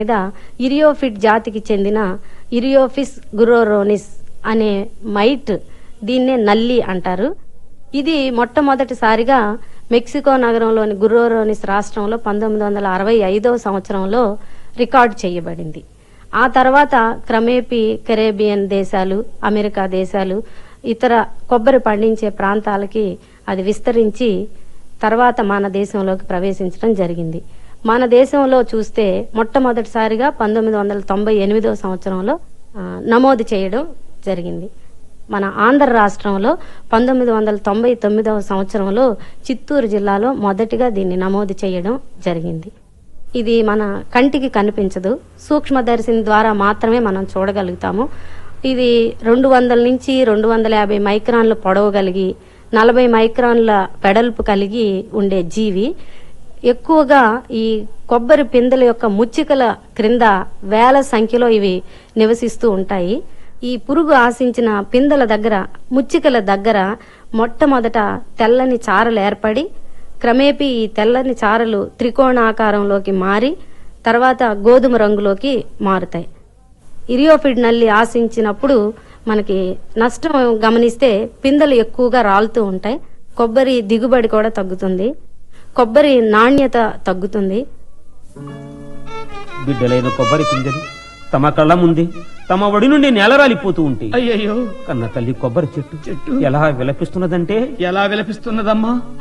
మీద ఇరియోఫిట్ జాతికి చెందిన ఇరియోఫిస్ గురోరోనిస్ అనే మైట్ దీన్నే నల్లి అంటారు ఇది మొట్టమొదటిసారిగా మెక్సికో నగరంలోని గురోరోనిస్ రాష్ట్రంలో పంతొమ్మిది వందల అరవై ఐదవ సంవత్సరంలో రికార్డు చేయబడింది ఆ తర్వాత క్రమేపీ కెరేబియన్ దేశాలు అమెరికా దేశాలు ఇతర కొబ్బరి పండించే ప్రాంతాలకి అది విస్తరించి తర్వాత మన దేశంలోకి ప్రవేశించడం జరిగింది మన దేశంలో చూస్తే మొట్టమొదటిసారిగా పంతొమ్మిది వందల తొంభై ఎనిమిదవ సంవత్సరంలో ఆ, నమోదు చేయడం జరిగింది మన ఆంధ్ర రాష్ట్రంలో పంతొమ్మిది వందల తొంభై తొమ్మిదవ సంవత్సరంలో చిత్తూరు జిల్లాలో మొదటిగా దీన్ని నమోదు చేయడం జరిగింది ఇది మన కంటికి కనిపించదు సూక్ష్మదర్శిని ద్వారా మాత్రమే మనం చూడగలుగుతాము ఇది రెండు వందల నుంచి రెండు వందల యాభై మైక్రాన్లు పొడవు కలిగి నలభై మైక్రాన్ల వెడల్పు కలిగి ఉండే జీవి ఎక్కువగా ఈ కొబ్బరి పిందెల యొక్క ముచ్చికల క్రింద వేల సంఖ్యలో ఇవి నివసిస్తూ ఉంటాయి ఈ పురుగు ఆశించిన పిందెల దగ్గర ముచ్చికల దగ్గర మొట్టమొదట తెల్లని చారలు ఏర్పడి క్రమేపీ ఈ తెల్లని చారలు త్రికోణాకారంలోకి మారి తర్వాత గోధుమ రంగులోకి మారుతాయి ఇరియోఫిడ్ నల్లి ఆశించినప్పుడు మనకి నష్టం గమనిస్తే పిందెలు ఎక్కువగా రాలుతూ ఉంటాయి కొబ్బరి దిగుబడి కూడా తగ్గుతుంది కొబ్బరి నాణ్యత తగ్గుతుంది బిడ్డలైన కొబ్బరి పిందెలు తమ కళ్ళ ముందే తమ ఒడి నుండి నేలరాలిపోతూ ఉంటే అయ్యయ్యో కన్న తల్లి కొబ్బరి చెట్టు చెట్టు ఎలా విలపిస్తున్నదంటే ఎలా విలపిస్తున్నదమ్మా